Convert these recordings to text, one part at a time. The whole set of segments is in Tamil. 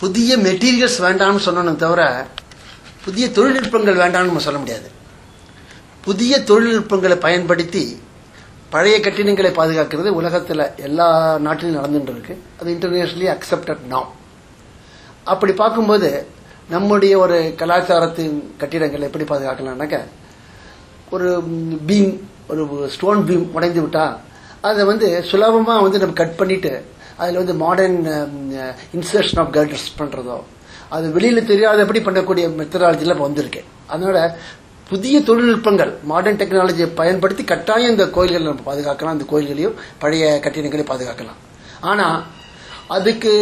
புதிய மெட்டீரியல்ஸ் வேண்டாம்னு சொன்னோம் தவிர புதிய தொழில்நுட்பங்கள் வேண்டாம்னு நம்ம சொல்ல முடியாது புதிய தொழில்நுட்பங்களை பயன்படுத்தி பழைய கட்டிடங்களை பாதுகாக்கிறது உலகத்தில் எல்லா நாட்டிலும் நடந்துட்டு இருக்கு அது இன்டர்நேஷனலி அக்செப்டட் நாம் அப்படி பார்க்கும்போது நம்முடைய ஒரு கலாச்சாரத்தின் கட்டிடங்களை எப்படி பாதுகாக்கலாம்னாக்க ஒரு பீம் ஒரு ஸ்டோன் பீம் உடைந்து விட்டா அதை வந்து சுலபமாக வந்து நம்ம கட் பண்ணிட்டு அதில் வந்து மாடர்ன் இன்சர்ஷன் ஆஃப் கர்டர்ஸ் பண்ணுறதோ அது வெளியில் தெரியாதபடி பண்ணக்கூடிய மெத்தடாலஜியில் இப்போ வந்திருக்கு அதனால புதிய தொழில்நுட்பங்கள் மாடர்ன் டெக்னாலஜியை பயன்படுத்தி கட்டாயம் இந்த கோயில்களை நம்ம பாதுகாக்கலாம் இந்த கோயில்களையும் பழைய கட்டிடங்களையும் பாதுகாக்கலாம் ஆனால் அதுக்கு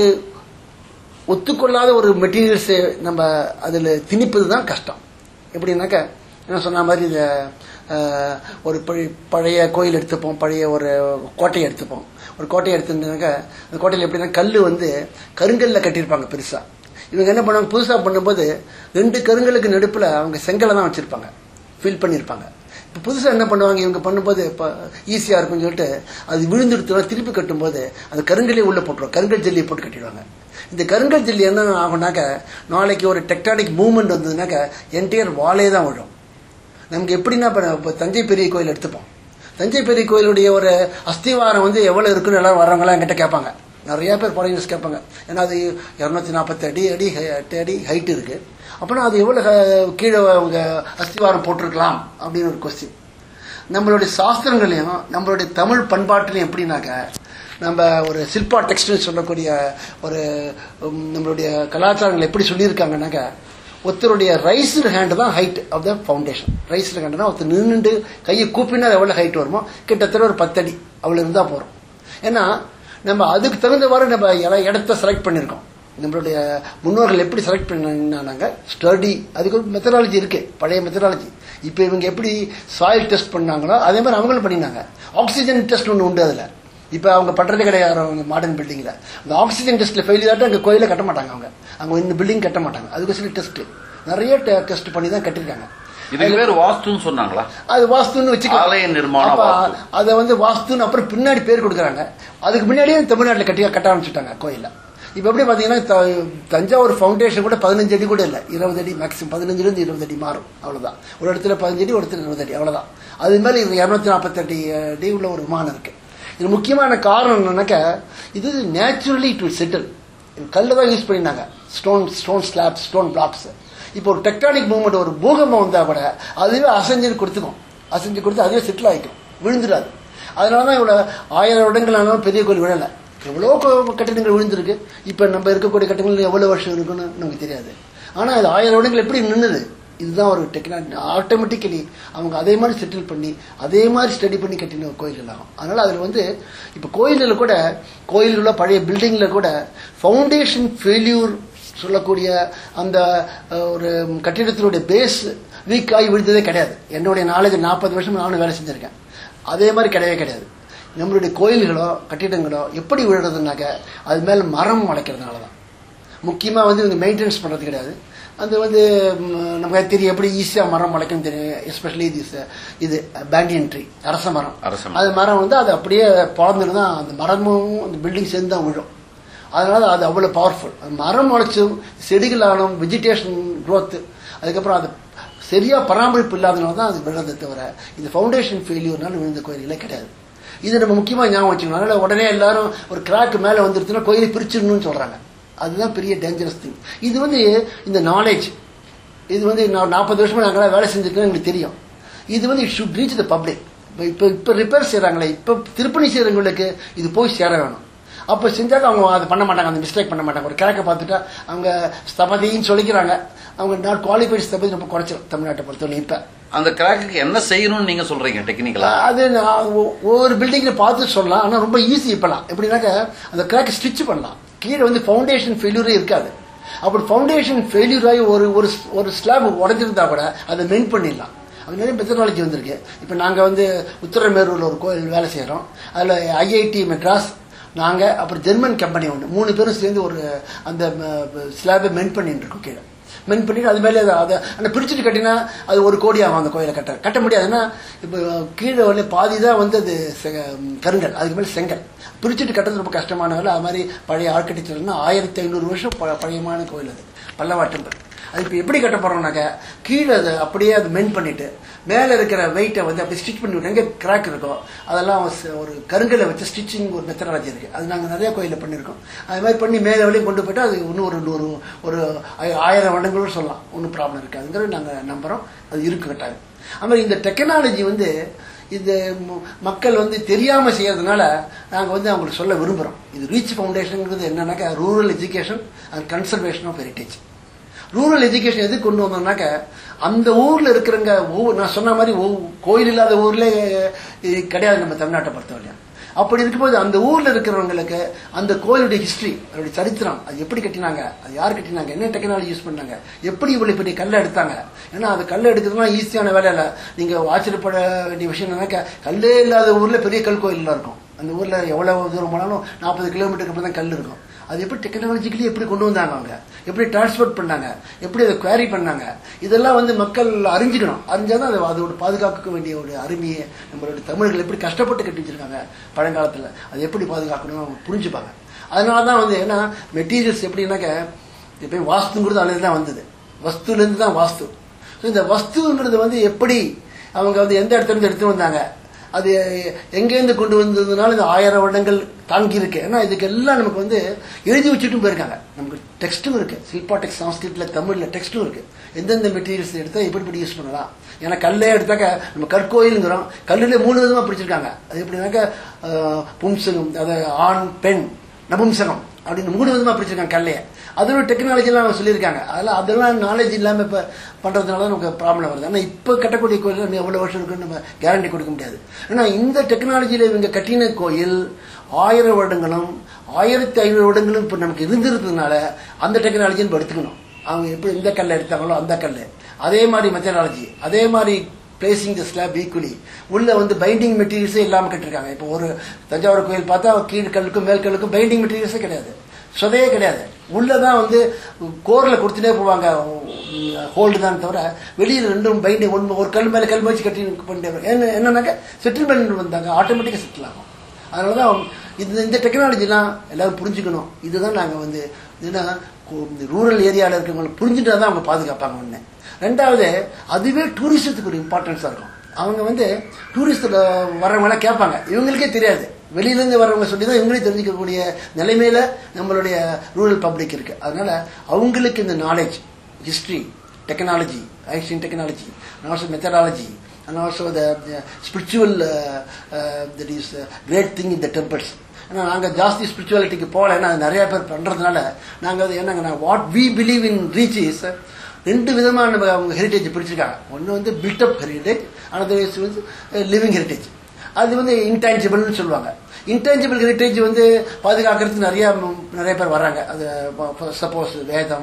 ஒத்துக்கொள்ளாத ஒரு மெட்டீரியல்ஸை நம்ம அதில் திணிப்பது தான் கஷ்டம் எப்படின்னாக்க என்ன சொன்ன மாதிரி இந்த அஹ், ஒரு பழி- பழைய கோயில் எடுத்துப்போம் பழைய ஒரு கோட்டையை எடுத்துப்போம் ஒரு கோட்டையை எடுத்துனாக்க அந்த கோட்டையில் எப்படின்னா கல் வந்து கருங்கல்ல கட்டியிருப்பாங்க பெருசாக இவங்க என்ன பண்ணுவாங்க புதுசாக பண்ணும்போது ரெண்டு கருங்கலுக்கு நடுப்பில் அவங்க செங்கலை தான் வச்சுருப்பாங்க ஃபில் பண்ணியிருப்பாங்க இப்போ புதுசாக என்ன பண்ணுவாங்க இவங்க பண்ணும்போது இப்போ ஈஸியாக இருக்கும்னு சொல்லிட்டு அது விழுந்துடுத்துனா திருப்பி கட்டும்போது அந்த கருங்கல்லையே உள்ளே போட்டுருவாங்க கருங்கல் ஜல்லியை போட்டு கட்டிடுவாங்க இந்த கருங்கல் ஜல்லி என்ன ஆகும்னாக்க நாளைக்கு ஒரு டெக்டானிக் மூவ்மெண்ட் வந்ததுனாக்க என்டையர் வாலே தான் விழும் நமக்கு எப்படின்னா இப்போ இப்போ தஞ்சை பெரிய கோயில் எடுத்துப்போம் தஞ்சை பெரிய கோயிலுடைய ஒரு அஸ்திவாரம் வந்து எவ்வளோ இருக்குன்னு எல்லாரும் வர்றவங்களாம் என்கிட்ட கேட்பாங்க நிறைய பேர் ஃபாரினர்ஸ் கேட்பாங்க ஏன்னா அது இரநூத்தி நாற்பத்தி அடி அடி ஹை- எட்டு அடி ஹைட் இருக்கு அப்படின்னா அது எவ்வளோ ஹ- கீழே அவங்க அஸ்திவாரம் போட்டிருக்கலாம் அப்படின்னு ஒரு கொஸ்டின் நம்மளுடைய சாஸ்திரங்களையும் நம்மளுடைய தமிழ் பண்பாட்டிலையும் எப்படின்னாக்க நம்ம ஒரு சில்பா டெக்ஸ்டைல் சொல்லக்கூடிய ஒரு உம், நம்மளுடைய கலாச்சாரங்கள் எப்படி சொல்லியிருக்காங்கன்னாக்க ஒருத்தருடைய ரைஸ்டு ஹேண்டு தான் height of the foundation raised ஹேண்டுனா ஒருத்தர் நின்றுட்டு கையை கூப்பினா எவ்வளோ ஹைட் வருமோ கிட்டத்தட்ட ஒரு பத்தடி அவ்வளோ இருந்தால் போகிறோம் ஏன்னா நம்ம அதுக்கு தகுந்தவாறு நம்ம இட- இடத்த செலக்ட் பண்ணியிருக்கோம் நம்மளுடைய முன்னோர்கள் எப்படி செலக்ட் பண்ணாங்க ஸ்டடி அதுக்கு ஒரு மெத்தடாலஜி இருக்கு பழைய மெத்தடாலஜி இப்போ இவங்க எப்படி சாயில் டெஸ்ட் பண்ணாங்களோ அதே மாதிரி அவங்களும் பண்ணினாங்க ஆக்சிஜன் டெஸ்ட் ஒன்று உண்டு அதில் இப்போ அவங்க பண்றதே கிடையாது அவங்க மாடர்ன் பில்டிங்கில் அந்த ஆக்சிஜன் டெஸ்ட்டில் ஃபெயிலியர் ஆகிட்டு அங்கே கோயிலை கட்ட மாட்டாங்க அவங்க அவங்க இந்த பில்டிங் கட்ட மாட்டாங்க அதுக்கு சில டெஸ்ட் நிறைய டெஸ்ட் பண்ணி தான் கட்டியிருக்காங்க இதுக்கு பேர் வாஸ்துன்னு சொன்னாங்களா அது வாஸ்துன்னு வச்சுக்கலாம் ஆலய நிர்மாண அப்ப வாஸ்து. அதை வந்து வாஸ்துன்னு அப்புறம் பின்னாடி பேர் கொடுக்குறாங்க அதுக்கு முன்னாடியே தமிழ்நாட்டில் கட்டி கட்ட ஆரம்பிச்சுட்டாங்க கோயில இப்போ எப்படி பார்த்தீங்கன்னா த- தஞ்சாவூர் ஃபவுண்டேஷன் கூட பதினஞ்சு அடி கூட இல்லை இருபது அடி மேக்ஸிமம் பதினஞ்சுலேருந்து இருபது அடி மாறும் அவ்வளோதான் ஒரு இடத்துல பதினஞ்சு அடி ஒரு இடத்துல இருபது அடி அவ்வளோதான் அது மேலே இது இரநூத்தி நாற்பத்தெட்டு அடி உள்ள ஒரு விமானம் இருக்கு இது முக்கியமான காரணம் என்னன்னாக்க இது நேச்சுரலி இட் வில் செட்டில் கல்லு தான் யூஸ் பண்ணினாங்க stone stone slab stone blocks இப்போ ஒரு டெக்டானிக் மூவ்மெண்ட் ஒரு பூகம்பம் வந்தால் கூட அதுவே அசைஞ்சு கொடுத்துக்கும் அசைஞ்சு கொடுத்து அதுவே செட்டில் ஆகிக்கும் விழுந்துடாது அதனால தான் இவ்வளோ ஆயிரம் வருடங்கள் ஆனாலும் பெரிய கோயில் விழலை எவ்வளோ கோ- கட்டிடங்கள் விழுந்திருக்கு இப்போ நம்ம இருக்கக்கூடிய கட்டிடங்கள் எவ்வளோ வருஷம் இருக்குன்னு நமக்கு தெரியாது ஆனால் அது ஆயிரம் வருடங்கள் எப்படி நின்னுது இதுதான் ஒரு டெக்னாலஜி ஆட்டோமேட்டிக்கலி அவங்க அதே மாதிரி செட்டில் பண்ணி அதே மாதிரி ஸ்டடி பண்ணி கட்டின கோயில்கள் ஆகும் அதனால் அதில் வந்து இப்போ கோயில்களில் கூட கோயில்களில் பழைய பில்டிங்கில் கூட ஃபவுண்டேஷன் ஃபெயில்யூர் சொல்லக்கூடிய அந்த அஹ், ஒரு கட்டிடத்தினுடைய பேஸ் வீக் ஆகி விழுந்ததே கிடையாது என்னுடைய நாலேஜ் நாற்பது வருஷம் நானும் வேலை செஞ்சுருக்கேன் அதே மாதிரி கிடையவே கிடையாது நம்மளுடைய கோயில்களோ கட்டிடங்களோ எப்படி விழுறதுனாக்க அது மேலே மரம் முளைக்கிறதுனால தான் முக்கியமாக வந்து இவங்க மெயின்டெனன்ஸ் பண்ணுறது கிடையாது அது வந்து ம், நமக்கு தெரியும் எப்படி ஈஸியாக மரம் முளைக்கும் தெரியும் எஸ்பெஷலி திஸ் இது பேண்டியன் ட்ரீ அரச மரம் அரச மரம். அது மரம் வந்து அது அப்படியே பிறந்துட்டு தான் அந்த மரமும் அந்த பில்டிங் சேர்ந்து தான் விழும் அதனால அது அவ்வளோ பவர்ஃபுல் மரம் முளைச்சும் செடிகளாலும் வெஜிடேஷன் growth அதுக்கப்புறம் அது சரியாக பராமரிப்பு இல்லாதனால தான் அது விழுறதை தவிர இந்த ஃபவுண்டேஷன் ஃபெயிலியர்னால விழுந்த கோயில்களே கிடையாது இது நம்ம முக்கியமாக ஞாபகம் வச்சுக்கணும் அதனால உடனே எல்லாரும் ஒரு கிராக் மேலே வந்துருச்சுன்னா கோயிலை பிரிச்சிடணும்னு சொல்கிறாங்க அதுதான் பெரிய டேஞ்சரஸ் திங் இது வந்து இந்த நாலேஜ் இது வந்து நான் நாற்பது வருஷமா நாங்களாம் வேலை செஞ்சுருக்கோம் எங்களுக்கு தெரியும் இது வந்து it should reach the public இப்போ இப்போ இப்போ ரிப்பேர் செய்கிறாங்களே இப்போ திருப்பணி செய்கிறவங்களுக்கு இது போய் சேர வேணும் அப்போ செஞ்சாக்க அவங்க அதை பண்ண மாட்டாங்க அந்த மிஸ்டேக் பண்ண மாட்டாங்க ஒரு கிழக்க பார்த்துட்டா அவங்க ஸ்தபதின்னு சொல்லிக்கிறாங்க அவங்க நாட் குவாலிஃபைட் ஸ்தபதி ரொம்ப குறைச்சிடும் தமிழ்நாட்டை பொறுத்தவரை இப்போ அந்த கிராக்குக்கு என்ன செய்யணும்னு நீங்க சொல்றீங்க டெக்னிக்கலா அது நான் ஒ- ஒவ்வொரு பில்டிங்கில் பார்த்து சொல்லலாம் ஆனால் ரொம்ப ஈஸி இப்போலாம் எப்படின்னாக்க அந்த கிராக் ஸ்டிச் பண்ணலாம் கீழே வந்து ஃபவுண்டேஷன் ஃபெயிலியரே இருக்காது அப்படி ஃபவுண்டேஷன் ஃபெயிலியர் ஆகி ஒரு ஒரு ஒரு ஸ்லாப் உடஞ்சிருந்தா கூட அதை மெயின் பண்ணிடலாம் அது நிறைய மெத்தடாலஜி வந்திருக்கு இப்போ நாங்கள் வந்து உத்தரமேரூரில் ஒரு கோயில் வேலை செய்கிறோம் அதில் ஐஐடி மெட்ராஸ் நாங்கள் அப்புறம் ஜெர்மன் கம்பெனி ஒன்று மூணு பேரும் சேர்ந்து ஒரு அந்த ஸ்லாபை மெயின் பண்ணிட்டு இருக்கோம் கீழே மென் பண்ணிட்டு அது மேலே அதை அதை அந்த பிரிச்சுட்டு கட்டினா அது ஒரு கோடி ஆகும் அந்த கோயிலை கட்ட கட்ட முடியாது ஏன்னா இப்போ கீழே வந்து பாதி தான் வந்து அது செ- கருங்கல் அதுக்கு மேலே செங்கல் பிரிச்சுட்டு கட்டுறது ரொம்ப கஷ்டமான வேலை அது மாதிரி பழைய ஆர்கிடெக்சர்னா ஆயிரத்தி ஐநூறு வருஷம் ப- பழையமான கோயில் அது பல்லவா டெம்பிள் அது இப்போ எப்படி கட்ட போறோம்னாக்க கீழே அதை அப்படியே அது மென் பண்ணிட்டு மேலே இருக்கிற வெயிட்டை வந்து அப்படி ஸ்டிச் பண்ணி விட்டு எங்கே கிராக் இருக்கோ அதெல்லாம் ஒரு- ஒரு கருங்கலை வச்சு ஸ்டிச்சிங் ஒரு மெத்தடாலஜி இருக்கு அது நாங்கள் நிறைய கோயிலில் பண்ணியிருக்கோம் அது மாதிரி பண்ணி மேலே வழியும் கொண்டு போயிட்டு அது இன்னும் ஒரு நூறு ஒரு ஆய- ஆயிரம் வருடங்களும் சொல்லலாம் ஒன்றும் ப்ராப்ளம் இருக்காதுங்கிறது நாங்கள் நம்புகிறோம் அது இருக்கு கட்டாயம் அது மாதிரி இந்த டெக்னாலஜி வந்து இது ம- மக்கள் வந்து தெரியாம செய்யறதுனால நாங்க வந்து அவங்களுக்கு சொல்ல விரும்புறோம் இது ரீச் ஃபவுண்டேஷன்ங்கிறது என்னன்னாக்கா rural education and conservation of heritage rural education எதுக்கு கொண்டு வந்தோம்னாக்க அந்த ஊர்ல இருக்கிறவங்க ஒவ்வொரு நான் சொன்ன மாதிரி ஒவ்வொரு கோயில் இல்லாத ஊர்ல இது கிடையாது நம்ம தமிழ்நாட்டை பொறுத்தவரையும் அப்படி இருக்கும்போது அந்த ஊர்ல இருக்கிறவங்களுக்கு அந்த கோயிலுடைய ஹிஸ்டரி அதோடைய சரித்திரம் அது எப்படி கட்டினாங்க அது யார் கட்டினாங்க என்ன டெக்னாலஜி யூஸ் பண்ணாங்க எப்படி இவ்வளவு பெரிய கல்லை எடுத்தாங்க ஏன்னா அது கல்லை எடுக்கிறதுலாம் ஈஸியான வேலை இல்லை நீங்க ஆச்சரியப்பட வேண்டிய விஷயம் என்னன்னாக்க கல்லே இல்லாத ஊர்ல பெரிய கல் கோயில்லாம் இருக்கும் அந்த ஊர்ல எவ்வளவு தூரம் போனாலும் நாற்பது கிலோமீட்டருக்கு அப்புறம் தான் கல் இருக்கும் அது எப்படி டெக்னாலஜிக்கலி எப்படி கொண்டு வந்தாங்க அவங்க எப்படி டிரான்ஸ்போர்ட் பண்ணாங்க எப்படி அதை குவாரி பண்ணாங்க இதெல்லாம் வந்து மக்கள் அறிஞ்சுக்கணும் அறிஞ்சாதான் அது அதோட பாதுகாக்க வேண்டிய ஒரு அருமையை நம்மளுடைய தமிழர்கள் எப்படி கஷ்டப்பட்டு கட்டி வச்சிருக்காங்க பழங்காலத்தில் அது எப்படி பாதுகாக்கணும் அவங்க புரிஞ்சுப்பாங்க அதனால தான் வந்து ஏன்னா மெட்டீரியல்ஸ் எப்படின்னாக்க இப்போ வாஸ்துங்கிறது அதுலேருந்து தான் வந்தது வஸ்துலேருந்து தான் வாஸ்து So, இந்த வஸ்துங்கிறது வந்து எப்படி அவங்க வந்து எந்த இடத்துல இருந்து எடுத்து வந்தாங்க அது எங்கேருந்து கொண்டு வந்ததுனால இந்த ஆயிரம் வருடங்கள் தாங்கி இருக்கு ஏன்னா இதுக்கு எல்லாம் நமக்கு வந்து எழுதி வச்சுட்டும் போயிருக்காங்க நமக்கு டெக்ஸ்ட்டும் இருக்கு சில்பா டெக்ஸ்ட் சமஸ்கிருத்ல தமிழ்ல டெக்ஸ்ட்டும் இருக்கு எந்தெந்த மெட்டீரியல்ஸ் எடுத்தா எப்படி எப்படி யூஸ் பண்ணலாம் ஏன்னா கல்லே எடுத்தாக்க நம்ம கற்கோயிலுங்கிறோம் கல்லுல மூணு விதமா பிடிச்சிருக்காங்க அது எப்படின்னாக்க அஹ், பும்சகம் அதாவது ஆண் பெண் நபும்சகம் அப்படின்னு மூணு விதமா பிடிச்சிருக்காங்க கல்லையை அதோட டெக்னாலஜிலாம் அவங்க சொல்லியிருக்காங்க அதெல்லாம் அதெல்லாம் நாலேஜ் இல்லாமல் இப்போ பண்ணுறதுனால தான் நமக்கு ப்ராப்ளம் வருது ஆனால் இப்போ கட்டக்கூடிய கோயில் இன்னும் எவ்வளோ வருஷம் இருக்குன்னு நம்ம கேரண்டி கொடுக்க முடியாது ஏன்னா இந்த டெக்னாலஜியில் இவங்க கட்டின கோயில் ஆயிரம் வருடங்களும் ஆயிரத்தி ஐநூறு வருடங்களும் இப்போ நமக்கு இருந்திருந்ததுனால அந்த டெக்னாலஜின்னு இப்போ எடுத்துக்கணும் அவங்க எப்படி இந்த கல்லை எடுத்தாங்களோ அந்த கல் அதே மாதிரி மெத்தடாலஜி அதே மாதிரி பிளேசிங் த ஸ்லாப் ஈக்குவலி உள்ள வந்து பைண்டிங் மெட்டீரியல்ஸே இல்லாமல் கட்டிருக்காங்க இப்போ ஒரு தஞ்சாவூர் கோயில் பார்த்தா கீழ் கல்லுக்கும் மேல் கல்லுக்கும் பைண்டிங் மெட்டீரியல்ஸே கிடையாது சொதையே கிடையாது உள்ளதான் வந்து கோர்ல கொடுத்துட்டே போவாங்க ஹோல்டு தான் தவிர வெளியில ரெண்டும் பைண்டிங் ஒன்று ஒரு கல் மேல கல் வச்சு கட்டி பண்ணிட்டே வரும். என்ன என்னன்னாக்க செட்டில்மெண்ட் வந்தாங்க ஆட்டோமேட்டிக்காக செட்டில் ஆகும் அதனால தான் இது இந்த டெக்னாலஜிலாம் எல்லாரும் புரிஞ்சுக்கணும் இதுதான் நாங்கள் வந்து ஏன்னா ரூரல் ஏரியாவில் இருக்கிறவங்களை புரிஞ்சுட்டா தான் அவங்க பாதுகாப்பாங்க ஒன்று ரெண்டாவது அதுவே டூரிசத்துக்கு ஒரு இம்பார்ட்டன்ஸாக இருக்கும் அவங்க வந்து டூரிஸ்டில் வர்றவங்களாம் கேட்பாங்க இவங்களுக்கே தெரியாது வெளியிலேருந்து வர்றவங்க சொல்லி தான் இவங்களே தெரிஞ்சுக்கக்கூடிய நிலைமையில நம்மளுடைய ரூரல் பப்ளிக் இருக்கு அதனால அவங்களுக்கு இந்த நாலேஜ் ஹிஸ்ட்ரி டெக்னாலஜி ஐசின் technology and also methodology and also the, the spiritual uh, uh, that is uh, great thing in the temples ஏன்னா நாங்கள் ஜாஸ்தி ஸ்பிரிச்சுவாலிட்டிக்கு போகல ஏன்னா அது நிறைய பேர் பண்ணுறதுனால நாங்கள் அது என்னங்கன்னா what we believe in REACH is ரெண்டு விதமான நம்ம அவங்க ஹெரிட்டேஜ் பிரிச்சிருக்காங்க ஒன்று வந்து பில்டப் ஹெரிட்டேஜ் அனதர் இஸ் வந்து லிவிங் ஹெரிட்டேஜ் அது வந்து இன்டான்ஜிபிள்னு சொல்லுவாங்க இன்டான்ஜிபிள் ஹெரிட்டேஜ் வந்து பாதுகாக்கிறதுக்கு நிறைய ம், நிறைய பேர் வர்றாங்க அது சப்போஸ் வேதம்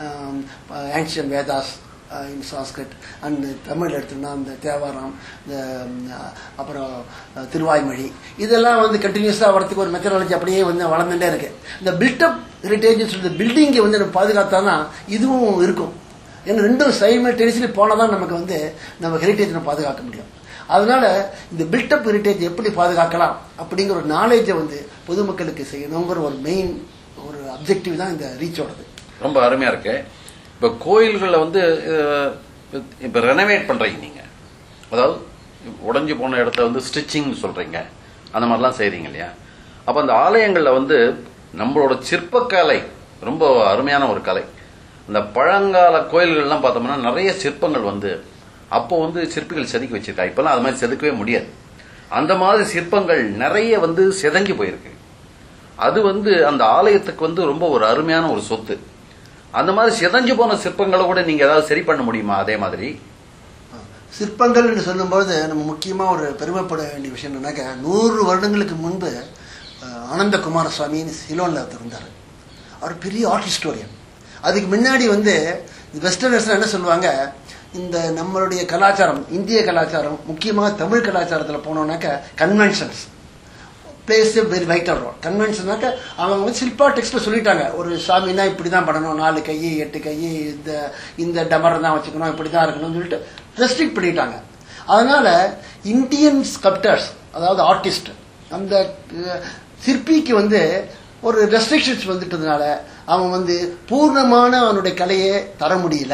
ancient Vedas in Sanskrit and Tamil எடுத்தோம்னா அந்த தேவாரம் இந்த ம், அப்புறம் அஹ், திருவாய்மொழி இதெல்லாம் வந்து கண்டினியூஸாக வரதுக்கு ஒரு மெத்தடாலஜி அப்படியே வந்து வளர்ந்துட்டே இருக்கு இந்த பில்டப் ஹெரிட்டேஜ் சொல்ற பில்டிங்கை வந்து நம்ம பாதுகாத்தானா இதுவும் இருக்கும் ஏன்னா ரெண்டும் சைமல்டேனியஸ்லி போனால் தான் நமக்கு வந்து நம்ம ஹெரிட்டேஜ் நம்ம பாதுகாக்க முடியும் அதனால இந்த பில்டப் ஹெரிட்டேஜ் எப்படி பாதுகாக்கலாம் அப்படிங்கிற ஒரு நாலேஜை வந்து பொதுமக்களுக்கு செய்யணுங்கிற ஒரு மெயின் ஒரு அப்ஜெக்டிவ் தான் இந்த ரீச்சோடது ரொம்ப அருமையா இருக்கு இப்ப கோயில்களில் வந்து அஹ், இப்ப ரெனோவேட் பண்றீங்க நீங்க அதாவது உடைஞ்சு போன இடத்த வந்து ஸ்டிச்சிங் சொல்றீங்க அந்த மாதிரிலாம் செய்றீங்க இல்லையா அப்ப அந்த ஆலயங்கள்ல வந்து நம்மளோட சிற்பக்கலை ரொம்ப அருமையான ஒரு கலை இந்த பழங்கால கோயில்கள்லாம் பார்த்தோம்னா நிறைய சிற்பங்கள் வந்து அப்போ வந்து சிற்பிகள் செதுக்கி வச்சிருக்காங்க இப்பெல்லாம் அது மாதிரி செதுக்கவே முடியாது அந்த மாதிரி சிற்பங்கள் நிறைய வந்து செதங்கி போயிருக்கு அது வந்து அந்த ஆலயத்துக்கு வந்து ரொம்ப ஒரு அருமையான ஒரு சொத்து அந்த மாதிரி சிதஞ்சு போன சிற்பங்களை கூட நீங்க ஏதாவது சரி பண்ண முடியுமா அதே மாதிரி சிற்பங்கள் என்று சொல்லும்போது நம்ம முக்கியமாக ஒரு பெருமைப்பட வேண்டிய விஷயம் என்னன்னாக்க நூறு வருடங்களுக்கு முன்பு அஹ், ஆனந்த குமாரசுவாமின்னு சிலோனில் ஒருத்தர் இருந்தார் அவர் பெரிய ஆர்ட் ஹிஸ்டோரியன் அதுக்கு முன்னாடி வந்து வெஸ்டர்னர்ஸ் என்ன சொல்லுவாங்க இந்த நம்மளுடைய கலாச்சாரம் இந்திய கலாச்சாரம் முக்கியமாக தமிழ் கலாச்சாரத்தில் போனோம்னாக்க conventions plays very vital role கன்வென்ஷனாக்க அவங்க வந்து சில்பா டெக்ஸ்ட்ல சொல்லிட்டாங்க ஒரு சாமினா இப்படி தான் பண்ணணும் நாலு கை எட்டு கை இந்த இந்த டமர் தான் வச்சுக்கணும் இப்படி தான் இருக்கணும்னு சொல்லிட்டு ரெஸ்ட்ரிக்ட் பண்ணிட்டாங்க அதனால இந்தியன் ஸ்கல்ப்டர்ஸ் அதாவது ஆர்டிஸ்ட் அந்த அஹ், சிற்பிக்கு வந்து ஒரு ரெஸ்ட்ரிக்ஷன்ஸ் வந்துட்டதுனால அவன் வந்து பூர்ணமான அவனுடைய கலையை தர முடியல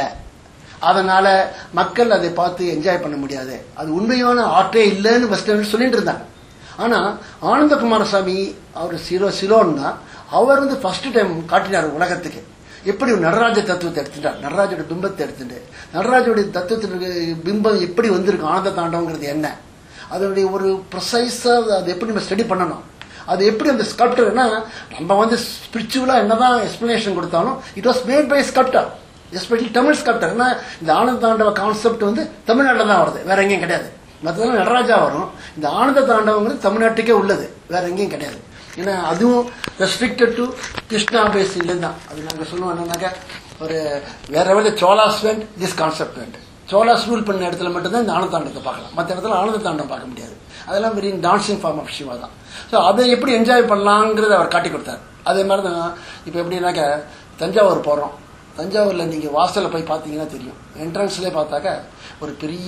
அதனால மக்கள் அதை பார்த்து என்ஜாய் பண்ண முடியாது அது உண்மையான ஆர்ட்டே இல்லைன்னு வெஸ்டர்ன் சொல்லிட்டு இருந்தாங்க ஆனா ஆனந்த குமாரசாமி அவர் சிலோ சிலோன்னா அவர் வந்து ஃபர்ஸ்ட் டைம் காட்டினார் உலகத்துக்கு எப்படி ஒரு நடராஜ தத்துவத்தை எடுத்துட்டார் நடராஜோட பிம்பத்தை எடுத்துட்டு நடராஜோட தத்துவத்தினுடைய பிம்பம் எப்படி வந்திருக்கு ஆனந்த தாண்டவங்கிறது என்ன அதனுடைய ஒரு ப்ரொசைஸா அது எப்படி நம்ம ஸ்டடி பண்ணணும் அது எப்படி அந்த ஸ்கல்ப்டர்னா நம்ம வந்து ஸ்பிரிச்சுவலா என்னதான் எக்ஸ்பிளனேஷன் கொடுத்தாலும் it was made by sculptor especially Tamil sculptor ஏன்னா இந்த ஆனந்த தாண்டவ கான்செப்ட் வந்து தமிழ்நாட்டில் தான் வருது வேற எங்கேயும் கிடையாது மற்றதெல்லாம் நடராஜா வரும் இந்த ஆனந்த தாண்டவங்கிறது தமிழ்நாட்டுக்கே உள்ளது வேற எங்கேயும் கிடையாது ஏன்னா அதுவும் ரெஸ்ட்ரிக்டட் டு கிருஷ்ணா பேசில தான் அது நாங்கள் சொல்லுவோம் என்னன்னாக்கா ஒரு வேற வேலை Cholas went this concept went Cholas rule பண்ண இடத்துல மட்டும்தான் இந்த ஆனந்த தாண்டத்தை பார்க்கலாம் மற்ற இடத்துல ஆனந்த தாண்டம் பார்க்க முடியாது அதெல்லாம் very dancing form of Shiva தான் ஸோ அதை எப்படி என்ஜாய் பண்ணலாங்கிறத அவர் காட்டி கொடுத்தார் அதே மாதிரி தான் இப்போ எப்படின்னாக்க தஞ்சாவூர் போகிறோம் தஞ்சாவூரில் நீங்கள் வாசலில் போய் பார்த்தீங்கன்னா தெரியும் என்ட்ரன்ஸ்லேயே பார்த்தாக்க ஒரு பெரிய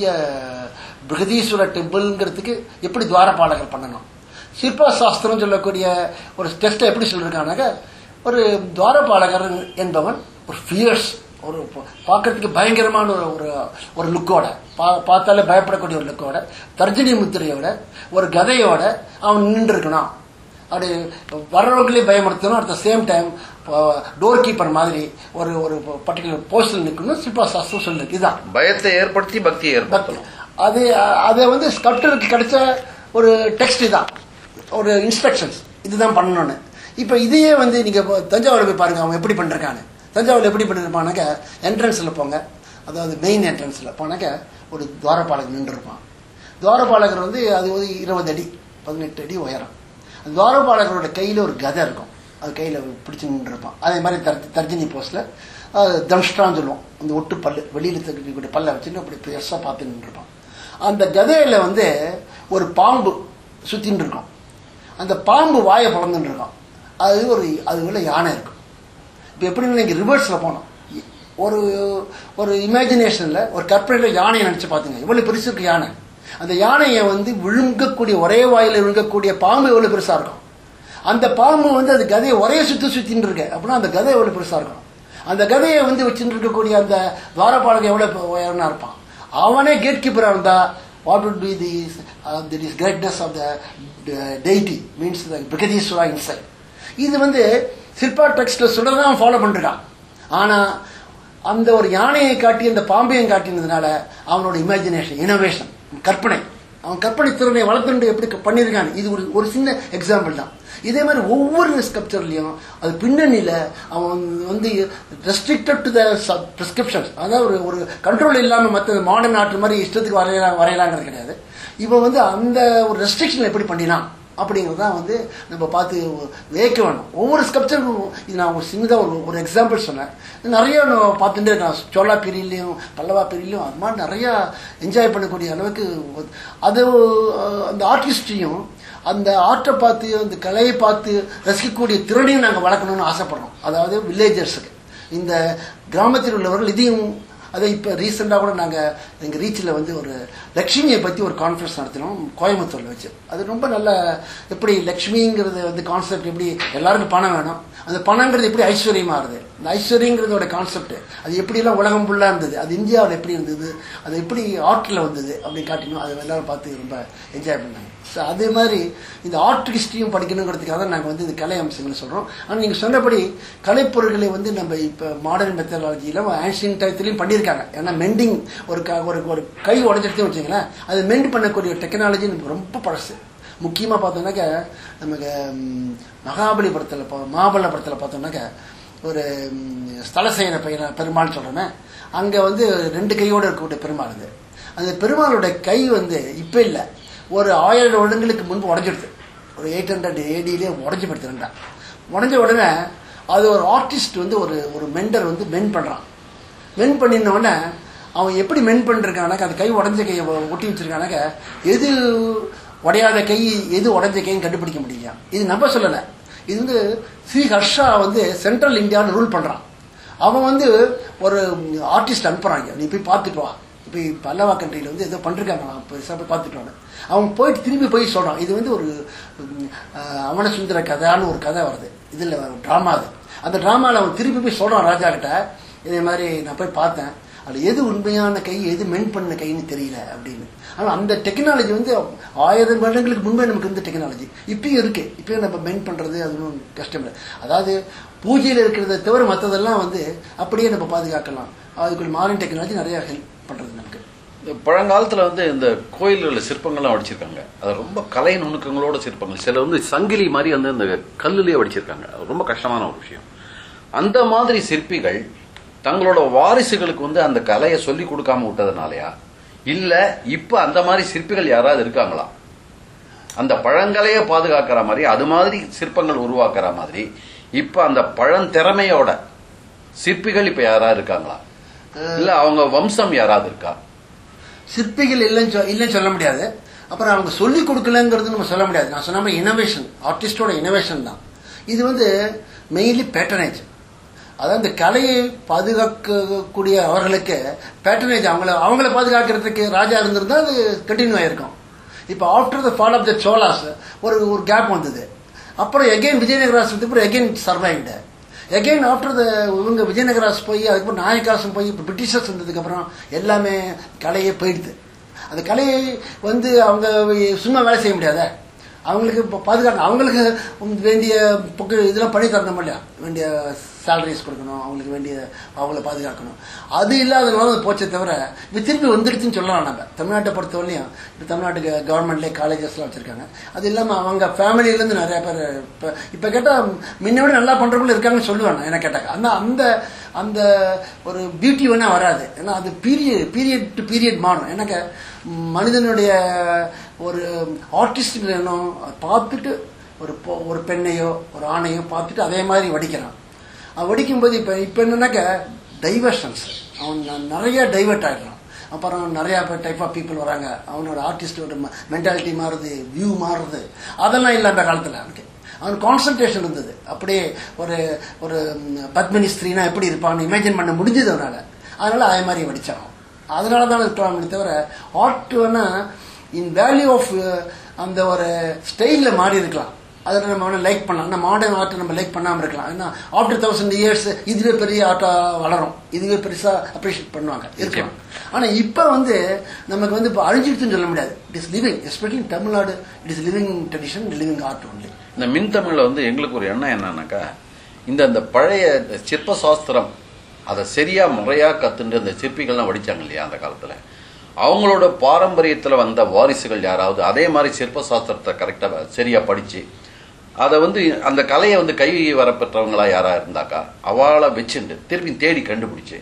பிருகதீஸ்வர டெம்பிள்ங்கிறதுக்கு எப்படி துவாரபாலகர் பண்ணணும் சிற்பா சாஸ்திரம் சொல்லக்கூடிய ஒரு டெஸ்ட்டை எப்படி சொல்லியிருக்காங்கனாக்க ஒரு துவாரபாலகர் என்பவன் ஒரு ஃபியர்ஸ் ஒரு பார்க்கறதுக்கு பயங்கரமான ஒரு ஒரு ஒரு லுக்கோட பா பார்த்தாலே பயப்படக்கூடிய ஒரு லுக்கோட தர்ஜினி முத்திரையோட ஒரு கதையோட அவன் நின்று இருக்கணும் அப்படி வர்றவங்களே பயமுறுத்தணும் at the same time door keeper மாதிரி ஒரு ஒரு பர்டிகுலர் போஸ்டில் நிற்கணும் சிற்பா சாஸ்திரம் சொல்லிருக்கு இதுதான் பயத்தை ஏற்படுத்தி பக்தியை ஏற்படுத்தணும் அது அதை வந்து ஸ்கல்ப்டருக்கு கிடைச்ச ஒரு டெக்ஸ்ட் தான் ஒரு இன்ஸ்ட்ரக்ஷன்ஸ் இதுதான் பண்ணணும்னு இப்போ இதையே வந்து நீங்க இப்போ தஞ்சாவூர்ல போய் பாருங்க அவன் எப்படி பண்ணிருக்கான்னு தஞ்சாவூர்ல எப்படி பண்ணிருப்பானாக்க என்ட்ரன்ஸ்ல போங்க அதாவது மெயின் என்ட்ரன்ஸ்ல போனாக்க ஒரு துவாரபாலகர் நின்றுருப்பான் துவாரபாலகர் வந்து அது வந்து இருபது அடி பதினெட்டு அடி உயரம் அந்த துவாரபாலகரோட கையில ஒரு கதை இருக்கும் அது கையில பிடிச்சு நின்றுருப்பான் அதே மாதிரி தர் தர்ஜினி போஸ்ட்ல தம்ஷ்டான்னு சொல்லுவோம் அந்த ஒட்டு பல்லு வெளியில தக்கக்கூடிய பல்லை வச்சுட்டு அப்படி பெருசா பார்த்து நின்றுருப்பான் அந்த கதையில வந்து ஒரு பாம்பு சுத்தின்னு இருக்கும் அந்த பாம்பு வாயை பிளந்துட்டு இருக்கும் அது ஒரு அது உள்ள யானை இருக்கும் இப்போ எப்படின்னா நீங்கள் ரிவர்ஸில் போனோம் ஒரு ஒரு இமேஜினேஷனில் ஒரு கற்பனையில் யானையை நினச்சி பார்த்தீங்க எவ்வளோ பெருசு இருக்கு யானை அந்த யானையை வந்து விழுங்கக்கூடிய ஒரே வாயில் விழுங்கக்கூடிய பாம்பு எவ்வளோ பெருசாக இருக்கும் அந்த பாம்பு வந்து அந்த கதையை ஒரே சுற்றி சுற்றின்னு இருக்கு அப்படின்னா அந்த கதை எவ்வளோ பெருசாக இருக்கும் அந்த கதையை வந்து வச்சுட்டு இருக்கக்கூடிய அந்த துவாரபாலகன் எவ்வளோ உயரனா இருப்பான் அவனே கேட் கீப்பராக இருந்தா what would be the uh, the greatness of the uh, deity means the Brihadeeswara inside இது வந்து சிற்பா டெக்ஸ்ட்ல சொல்றதான் ஃபாலோ பண்ணிருக்கான் ஆனா அந்த ஒரு யானையை காட்டி அந்த பாம்பையும் காட்டினதுனால அவனோட இமேஜினேஷன் இனோவேஷன் கற்பனை அவன் கற்பனை திறனை வளர்த்துட்டு எப்படி பண்ணியிருக்கான் இது ஒரு ஒரு சின்ன எக்ஸாம்பிள் தான் இதே மாதிரி ஒவ்வொரு ஸ்கல்ப்சர்லையும் அது பின்னணியில் அவன் வந்து ரெஸ்ட்ரிக்டட் டு த ப்ரிஸ்கிரிப்ஷன்ஸ் அதாவது ஒரு ஒரு கண்ட்ரோல் இல்லாமல் மற்ற மாடர்ன் ஆர்ட் மாதிரி இஷ்டத்துக்கு வரையலாம் வரையலாங்கிறது கிடையாது இவன் வந்து அந்த ஒரு ரெஸ்ட்ரிக்ஷன் எப்படி பண்ணினான் அப்படிங்கிறது தான் வந்து நம்ம பார்த்து வேக்க வேணும் ஒவ்வொரு ஸ்கல்ப்சருக்கும் இது நான் ஒரு சின்னதாக ஒரு ஒரு எக்ஸாம்பிள் சொன்னேன் நிறைய நான் பார்த்துட்டே இருக்கேன் சோழா பீரியட்லையும் பல்லவா பீரியட்லையும் அது மாதிரி நிறையா என்ஜாய் பண்ணக்கூடிய அளவுக்கு அது அந்த ஆர்டிஸ்டையும் அந்த ஆர்ட்டை பார்த்து அந்த கலையை பார்த்து ரசிக்கக்கூடிய திறனையும் நாங்கள் வளர்க்கணும்னு ஆசைப்படுறோம் அதாவது வில்லேஜர்ஸுக்கு இந்த கிராமத்தில் உள்ளவர்கள் இதையும் அதை இப்போ ரீசெண்டாக கூட நாங்கள் எங்கள் ரீச்சில் வந்து ஒரு லக்ஷ்மியை பற்றி ஒரு கான்ஃபரன்ஸ் நடத்தினோம் கோயம்புத்தூரில் வச்சு அது ரொம்ப நல்ல எப்படி லக்ஷ்மிங்கிறது வந்து கான்செப்ட் எப்படி எல்லாருக்கும் பணம் வேணும் அந்த பணங்கிறது எப்படி ஐஸ்வர்யமாக இருது இந்த ஐஸ்வர்யங்கிறதோட கான்செப்ட் அது எப்படிலாம் உலகம் ஃபுல்லாக இருந்தது அது இந்தியாவில் எப்படி இருந்தது அது எப்படி ஆர்ட்டில் வந்தது அப்படி காட்டினோம் அதை எல்லாரும் பார்த்து ரொம்ப என்ஜாய் பண்ணாங்க ஸோ அதே மாதிரி இந்த ஆர்ட் ஹிஸ்ட்ரியும் படிக்கணுங்கிறதுக்காக தான் நாங்கள் வந்து இந்த கலை அம்சங்களை சொல்கிறோம் ஆனால் நீங்கள் சொன்னபடி கலைப்பொருட்களை வந்து நம்ம இப்போ மாடர்ன் மெத்தடாலஜியில் ஆன்ஷியன் டயத்துலையும் பண்ணியிருக்காங்க ஏன்னா மெண்டிங் ஒரு க ஒரு ஒரு கை உடஞ்சிட்டு வச்சுங்களேன் அது மெண்ட் பண்ணக்கூடிய டெக்னாலஜி நமக்கு ரொம்ப பழசு முக்கியமாக பார்த்தோம்னாக்க நமக்கு மகாபலிபுரத்தில் மகாபலிபுரத்தில் பார்த்தோம்னாக்க ஒரு ஸ்தலசேன பையன பெருமாள் சொல்கிறேன்னா அங்கே வந்து ரெண்டு கையோடு இருக்கக்கூடிய பெருமாள் அது அந்த பெருமாளோட கை வந்து இப்போ இல்லை ஒரு ஆயிரம் வருடங்களுக்கு முன்பு உடஞ்சிடுது ஒரு எயிட் ஹண்ட்ரட் ஏடியிலே உடஞ்சி படுத்து ரெண்டா உடஞ்ச உடனே அது ஒரு ஆர்டிஸ்ட் வந்து ஒரு ஒரு மெண்டர் வந்து மென் பண்ணுறான் மென் பண்ணின உடனே அவன் எப்படி மென் பண்ணிருக்கானாக்க அந்த கை உடஞ்ச கையை ஒட்டி வச்சிருக்கானாக்க எது உடையாத கை எது உடைஞ்ச கைன்னு கண்டுபிடிக்க முடியுங்க இது நம்ம சொல்லலை இது வந்து ஸ்ரீ ஹர்ஷா வந்து சென்ட்ரல் இந்தியாவில் ரூல் பண்ணுறான் அவன் வந்து ஒரு ஆர்டிஸ்ட் அனுப்புகிறாங்க நீ போய் பார்த்துட்டு வா இப்போ பல்லவா கண்ட்ரியில் வந்து ஏதோ பண்ணிருக்காங்களாம் பெருசாக போய் பார்த்துட்டு வாங்க அவன் போயிட்டு திரும்பி போய் சொல்கிறான் இது வந்து ஒரு ம், அஹ், அவன சுந்தர கதைன்னு ஒரு கதை வருது இதில் ட்ராமா அது அந்த ட்ராமாவில் அவன் திரும்பி போய் சொல்கிறான் ராஜா கிட்ட இதே மாதிரி நான் போய் பார்த்தேன் அது எது உண்மையான கை எது மென் பண்ண கைன்னு தெரியல அப்படின்னு ஆனால் அந்த டெக்னாலஜி வந்து ஆயிரம் வருடங்களுக்கு முன்பே நமக்கு இருந்த டெக்னாலஜி இப்பயும் இருக்கு இப்பயும் நம்ம மென் பண்ணுறது அது ஒன்றும் கஷ்டம் இல்லை அதாவது பூஜையில் இருக்கிறத தவிர மற்றதெல்லாம் வந்து அப்படியே நம்ம பாதுகாக்கலாம் அதுக்குள்ள மாடர்ன் டெக்னாலஜி நிறைய ஹெல்ப் பண்ணுறது நமக்கு இந்த பழங்காலத்துல வந்து இந்த கோயில்களில் சிற்பங்கள்லாம் வடிச்சிருக்காங்க அது ரொம்ப கலை நுணுக்கங்களோட சிற்பங்கள் சில வந்து சங்கிலி மாதிரி வந்து இந்த கல்லுலயே வடிச்சிருக்காங்க அது ரொம்ப கஷ்டமான ஒரு விஷயம் அந்த மாதிரி சிற்பிகள் தங்களோட வாரிசுகளுக்கு வந்து அந்த கலையை சொல்லி கொடுக்காம விட்டதுனாலயா இல்ல இப்ப அந்த மாதிரி சிற்பிகள் யாராவது இருக்காங்களா அந்த பழங்கலையை பாதுகாக்கிற மாதிரி அது மாதிரி சிற்பங்கள் உருவாக்குற மாதிரி இப்ப அந்த பழந்திறமையோட சிற்பிகள் இப்ப யாராவது இருக்காங்களா இல்ல அவங்க வம்சம் யாராவது இருக்கா சிற்பிகள் இல்லைன்னு சொ- இல்லைன்னு சொல்ல முடியாது அப்புறம் அவங்க சொல்லி கொடுக்கலங்கிறது நம்ம சொல்ல முடியாது நான் சொன்ன மாதிரி இனோவேஷன் ஆர்டிஸ்டோட இனோவேஷன் தான் இது வந்து மெயின்லி பேட்டர்னேஜ் அதாவது இந்த கலையை பாதுகாக்கக்கூடிய அவர்களுக்கு பேட்டர்னேஜ் அவங்கள அவங்கள பாதுகாக்கிறதுக்கு ராஜா இருந்திருந்தா அது கண்டினியூ ஆயிருக்கும் இப்போ after the fall of the Cholas ஒரு ஒரு கேப் வந்தது அப்புறம் எகைன் விஜயநகராஸ் வந்து அப்புறம் again survived again after the இவங்க விஜயநகராஸ் போய் அதுக்கப்புறம் நாயக்காசம் போய் இப்போ பிரிட்டிஷர்ஸ் வந்ததுக்கப்புறம் எல்லாமே கலையே போயிடுது அந்த கலையை வந்து அவங்க சும்மா வேலை செய்ய முடியாத அவங்களுக்கு இப்போ பாதுகாக்கணும் அவங்களுக்கு வேண்டிய புக்கு இதெல்லாம் பண்ணி தரணும் இல்லையா வேண்டிய சேலரிஸ் கொடுக்கணும் அவங்களுக்கு வேண்டிய அவங்கள பாதுகாக்கணும் அது இல்லாதனால அது போச்சே தவிர இப்போ திருப்பி வந்துடுச்சுன்னு சொல்லலாம் நம்ம தமிழ்நாட்டை பொறுத்தவரையும் இப்போ தமிழ்நாட்டுக்கு கவர்மெண்ட்லேயே காலேஜஸ்லாம் வச்சுருக்காங்க அது இல்லாமல் அவங்க ஃபேமிலியிலேருந்து நிறைய பேர் இப்போ இப்போ கேட்டால் முன்ன விட நல்லா பண்ணுறவங்களும் இருக்காங்கன்னு சொல்லுவேன் நான் என்ன கேட்டாங்க அந்த அந்த அந்த ஒரு பியூட்டி வேணால் வராது ஏன்னா அது பீரியட் பீரியட் டு பீரியட் மாறும் எனக்கு மனிதனுடைய ஒரு ஆர்டிஸ்ட் வேணும் பார்த்துட்டு ஒரு பொ- ஒரு பெண்ணையோ ஒரு ஆணையோ பார்த்துட்டு அதே மாதிரி வடிக்கிறான் அவன் வடிக்கும்போது இப்போ இப்போ என்னன்னாக்க டைவர்ஷன்ஸ் அவன் ந- நிறைய டைவர்ட் ஆகிடுறான் அப்புறம் நிறையா டைப் ஆஃப் பீப்புள் வராங்க அவனோட ஆர்டிஸ்டோட மென்டாலிட்டி மாறுது வியூ மாறுது அதெல்லாம் இல்லை அந்த காலத்தில் அவனுக்கு அவன் கான்சன்ட்ரேஷன் இருந்தது அப்படியே ஒரு ஒரு ம், பத்மினி ஸ்திரீனா எப்படி இருப்பான்னு இமேஜின் பண்ண முடிஞ்சது அவனால அதனால அதே மாதிரி வடிச்சான் அதனால தான் இருக்கலாம் தவிர ஆர்ட் வேணா இன் வேல்யூ ஆஃப் அந்த ஒரு ஸ்டைலில் மாறி இருக்கலாம் அதில் நம்ம வேணா லைக் பண்ணலாம் ஆனால் மாடர்ன் ஆர்ட்டை நம்ம லைக் பண்ணாமல் இருக்கலாம் ஏன்னா ஆஃப்டர் தௌசண்ட் இயர்ஸ் இதுவே பெரிய ஆர்ட்டாக வளரும் இதுவே பெருசாக அப்ரிஷியேட் பண்ணுவாங்க இருக்கலாம் ஆனால் இப்போ வந்து நமக்கு வந்து இப்போ அழிஞ்சிடுச்சுன்னு சொல்ல முடியாது it is living especially Tamil Nadu it is living tradition living art only இந்த மின்தமிழ்ல வந்து எங்களுக்கு ஒரு எண்ணம் என்னன்னாக்கா இந்த இந்த பழைய இந்த சிற்ப சாஸ்திரம் அதை சரியா முறையா கத்துட்டு இந்த சிற்பிகள்லாம் வடிச்சாங்க இல்லையா அந்த காலத்துல அவங்களோட பாரம்பரியத்துல வந்த வாரிசுகள் யாராவது அதே மாதிரி சிற்ப சாஸ்திரத்தை கரெக்டா சரியா படிச்சு அதை வந்து அந்த கலையை வந்து கை வரப்பெற்றவங்களா யாரா இருந்தாக்கா அவளை வச்சுட்டு திருப்பி தேடி கண்டுபிடிச்சு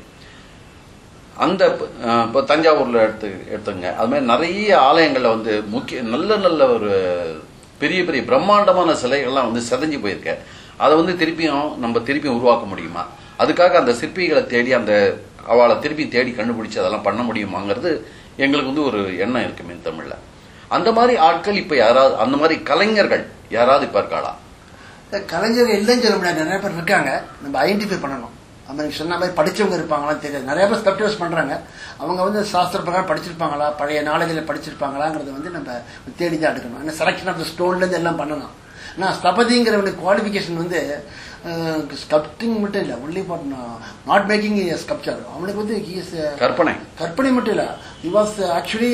அந்த அஹ், இப்போ தஞ்சாவூர்ல எடுத்து எடுத்துங்க அது மாதிரி நிறைய ஆலயங்கள்ல வந்து முக்கிய நல்ல நல்ல ஒரு பெரிய பெரிய பிரம்மாண்டமான சிலைகள்லாம் வந்து செதஞ்சு போயிருக்க அதை வந்து திருப்பியும் நம்ம திருப்பியும் உருவாக்க முடியுமா அதுக்காக அந்த சிற்பிகளை தேடி அந்த அவளை திருப்பி தேடி கண்டுபிடிச்சு அதெல்லாம் பண்ண முடியுமாங்கிறது எங்களுக்கு வந்து ஒரு எண்ணம் இருக்கு மின் தமிழ்ல அந்த மாதிரி ஆட்கள் இப்ப யாராவது அந்த மாதிரி கலைஞர்கள் யாராவது இப்ப இருக்காளா இந்த கலைஞர்கள் இல்லைன்னு சொல்ல முடியாது நிறைய பேர் இருக்காங்க நம்ம ஐடென்டிஃபை பண்ணணும் நம்ம நீங்க சொன்ன மாதிரி படிச்சவங்க இருப்பாங்களான்னு தெரியாது நிறைய பேர் ஸ்கல்ப்டர்ஸ் பண்றாங்க அவங்க வந்து சாஸ்திர பிரகாரம் படிச்சிருப்பாங்களா பழைய நாளைகளில் படிச்சிருப்பாங்களாங்கிறத வந்து நம்ம தேடி தான் எடுக்கணும் ஏன்னா செலக்ஷன் ஆஃப் த ஸ்டோன்லேருந்து எல்லாம் பண்ணணும் ஆனால் ஸ்தபதிங்கிறவனுக்கு குவாலிஃபிகேஷன் வந்து ஸ்கல்ப்டிங் மட்டும் இல்லை only for not making sculpture அவனுக்கு வந்து he is a- கற்பனை கற்பனை மட்டும் இல்லை he was actually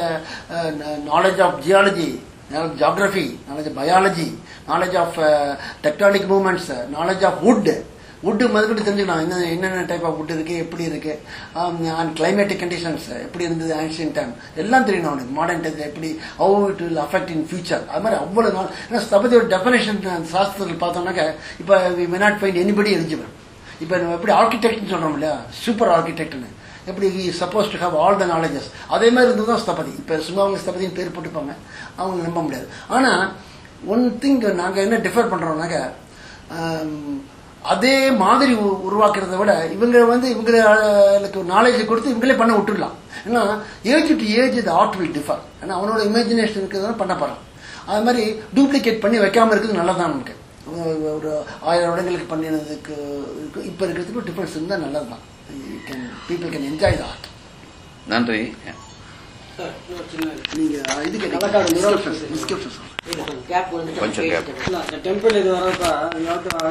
knowledge of geology knowledge geography knowledge of biology knowledge of uh, tectonic movements knowledge of wood wood மதுக்கிட்டு தெரிஞ்சுக்கலாம் என்ன என்னென்ன டைப் ஆஃப் wood இருக்கு எப்படி இருக்கு அண்ட் கிளைமேட்டிக் கண்டிஷன்ஸ் எப்படி இருந்தது ஆன்ஷியன் டைம் எல்லாம் தெரியணும் அவனுக்கு மாடர்ன் டைம் எப்படி how it will affect in future அது மாதிரி அவ்வளவு நாள் ஏன்னா ஸ்தபதியோட டெஃபினேஷன் சாஸ்திரத்தில் பார்த்தோம்னாக்க இப்போ we not find anybody eligible இப்போ நம்ம எப்படி ஆர்கிடெக்ட்னு சொல்றோம் இல்லையா சூப்பர் ஆர்கிடெக்ட்னு எப்படி suppose to have all the knowledges அதே மாதிரி இருந்தது தான் ஸ்தபதி இப்போ சும்மா அவங்க ஸ்தபதின்னு பேர் போட்டுப்பாங்க அவங்க நம்ப முடியாது ஆனால் ஒன் திங் நாங்கள் என்ன டிஃபர் பண்ணுறோம்னாக்க அதே மாதிரி உ- உருவாக்குறதை விட இவங்க வந்து இவங்களுக்கு நாலேஜ் கொடுத்து இவங்களே பண்ண விட்டுடலாம் ஏன்னா age to age the art will differ ஏன்னா அவனோட இமேஜினேஷன் இருக்கிறதுனால பண்ண போறான் அது மாதிரி டூப்ளிகேட் பண்ணி வைக்காம இருக்கிறது நல்லதான் நமக்கு ஒரு- ஒரு ஆயிரம் வருடங்களுக்கு பண்ணினதுக்கு இருக்கு- இப்ப இருக்கிறதுக்கு டிஃபரன்ஸ் இருந்தால் நல்லது தான் can people can enjoy the art நன்றி சார் இன்னொரு சின்ன நீங்க இது கலக்காடு கேட்டீங்க mural description, description சொல்லுங்க. கேப் வந்து கொஞ்சம் gap. டெம்பிள் இது வரப்ப